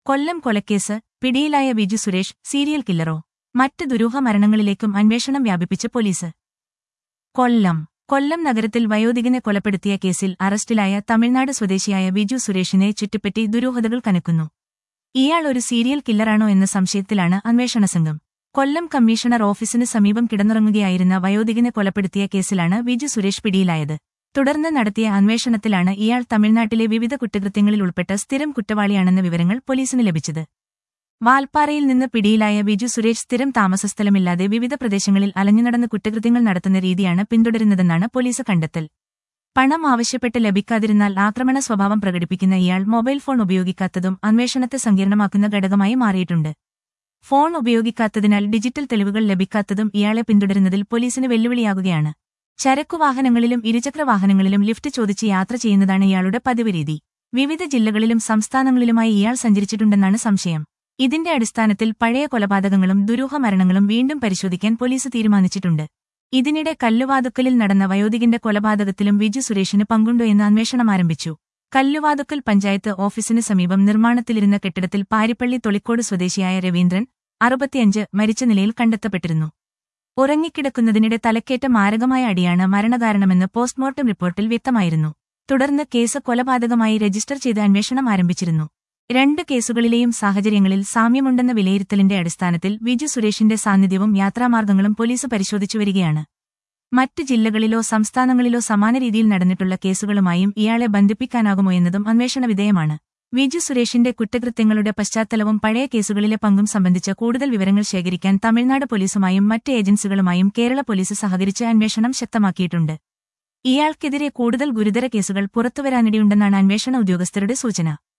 കൊല്ലം കൊലക്കേസ് പിടിയിലായ വിജു സുരേഷ് സീരിയൽ കില്ലറോ മറ്റ് ദുരൂഹ മരണങ്ങളിലേക്കും അന്വേഷണം വ്യാപിപ്പിച്ച് പോലീസ് കൊല്ലം കൊല്ലം നഗരത്തിൽ വയോധികനെ കൊലപ്പെടുത്തിയ കേസിൽ അറസ്റ്റിലായ തമിഴ്നാട് സ്വദേശിയായ വിജു സുരേഷിനെ ചുറ്റിപ്പറ്റി ദുരൂഹതകൾ കനക്കുന്നു ഇയാൾ ഒരു സീരിയൽ കില്ലറാണോ എന്ന സംശയത്തിലാണ് അന്വേഷണ സംഘം കൊല്ലം കമ്മീഷണർ ഓഫീസിന് സമീപം കിടന്നുറങ്ങുകയായിരുന്ന വയോധികനെ കൊലപ്പെടുത്തിയ കേസിലാണ് വിജു സുരേഷ് പിടിയിലായത് തുടർന്ന് നടത്തിയ അന്വേഷണത്തിലാണ് ഇയാൾ തമിഴ്നാട്ടിലെ വിവിധ കുറ്റകൃത്യങ്ങളിൽ ഉൾപ്പെട്ട സ്ഥിരം കുറ്റവാളിയാണെന്ന വിവരങ്ങൾ പോലീസിന് ലഭിച്ചത് വാൽപ്പാറയിൽ നിന്ന് പിടിയിലായ വിജു സുരേഷ് സ്ഥിരം താമസസ്ഥലമില്ലാതെ വിവിധ പ്രദേശങ്ങളിൽ അലഞ്ഞുനടന്ന് കുറ്റകൃത്യങ്ങൾ നടത്തുന്ന രീതിയാണ് പിന്തുടരുന്നതെന്നാണ് പോലീസ് കണ്ടെത്തൽ പണം ആവശ്യപ്പെട്ട് ലഭിക്കാതിരുന്നാൽ ആക്രമണ സ്വഭാവം പ്രകടിപ്പിക്കുന്ന ഇയാൾ മൊബൈൽ ഫോൺ ഉപയോഗിക്കാത്തതും അന്വേഷണത്തെ സങ്കീർണമാക്കുന്ന ഘടകമായി മാറിയിട്ടുണ്ട് ഫോൺ ഉപയോഗിക്കാത്തതിനാൽ ഡിജിറ്റൽ തെളിവുകൾ ലഭിക്കാത്തതും ഇയാളെ പിന്തുടരുന്നതിൽ പോലീസിന് വെല്ലുവിളിയാകുകയാണ് ചരക്കുവാഹനങ്ങളിലും ഇരുചക്രവാഹനങ്ങളിലും ലിഫ്റ്റ് ചോദിച്ച് യാത്ര ചെയ്യുന്നതാണ് ഇയാളുടെ പതിവ് രീതി വിവിധ ജില്ലകളിലും സംസ്ഥാനങ്ങളിലുമായി ഇയാൾ സഞ്ചരിച്ചിട്ടുണ്ടെന്നാണ് സംശയം ഇതിന്റെ അടിസ്ഥാനത്തിൽ പഴയ കൊലപാതകങ്ങളും ദുരൂഹ മരണങ്ങളും വീണ്ടും പരിശോധിക്കാൻ പോലീസ് തീരുമാനിച്ചിട്ടുണ്ട് ഇതിനിടെ കല്ലുവാതുക്കലിൽ നടന്ന വയോധികന്റെ കൊലപാതകത്തിലും വിജു സുരേഷിന് പങ്കുണ്ടോ എന്ന് അന്വേഷണം ആരംഭിച്ചു കല്ലുവാതുക്കൽ പഞ്ചായത്ത് ഓഫീസിന് സമീപം നിർമ്മാണത്തിലിരുന്ന കെട്ടിടത്തിൽ പാരിപ്പള്ളി തൊളിക്കോട് സ്വദേശിയായ രവീന്ദ്രൻ അറുപത്തിയഞ്ച് മരിച്ച നിലയിൽ കണ്ടെത്തപ്പെട്ടിരുന്നു ഉറങ്ങിക്കിടക്കുന്നതിനിടെ തലക്കേറ്റ മാരകമായ അടിയാണ് മരണകാരണമെന്ന് പോസ്റ്റ്മോർട്ടം റിപ്പോർട്ടിൽ വ്യക്തമായിരുന്നു തുടർന്ന് കേസ് കൊലപാതകമായി രജിസ്റ്റർ ചെയ്ത് അന്വേഷണം ആരംഭിച്ചിരുന്നു രണ്ട് കേസുകളിലെയും സാഹചര്യങ്ങളിൽ സാമ്യമുണ്ടെന്ന വിലയിരുത്തലിന്റെ അടിസ്ഥാനത്തിൽ വിജു സുരേഷിന്റെ സാന്നിധ്യവും യാത്രാമാർഗങ്ങളും പോലീസ് പരിശോധിച്ചുവരികയാണ് മറ്റ് ജില്ലകളിലോ സംസ്ഥാനങ്ങളിലോ സമാന രീതിയിൽ നടന്നിട്ടുള്ള കേസുകളുമായും ഇയാളെ ബന്ധിപ്പിക്കാനാകുമോ എന്നതും അന്വേഷണ വിധേയമാണ് വിജു സുരേഷിന്റെ കുറ്റകൃത്യങ്ങളുടെ പശ്ചാത്തലവും പഴയ കേസുകളിലെ പങ്കും സംബന്ധിച്ച കൂടുതൽ വിവരങ്ങൾ ശേഖരിക്കാൻ തമിഴ്നാട് പോലീസുമായും മറ്റ് ഏജൻസികളുമായും കേരള പോലീസ് സഹകരിച്ച് അന്വേഷണം ശക്തമാക്കിയിട്ടുണ്ട് ഇയാൾക്കെതിരെ കൂടുതൽ ഗുരുതര കേസുകൾ പുറത്തുവരാനിടയുണ്ടെന്നാണ് അന്വേഷണ ഉദ്യോഗസ്ഥരുടെ സൂചന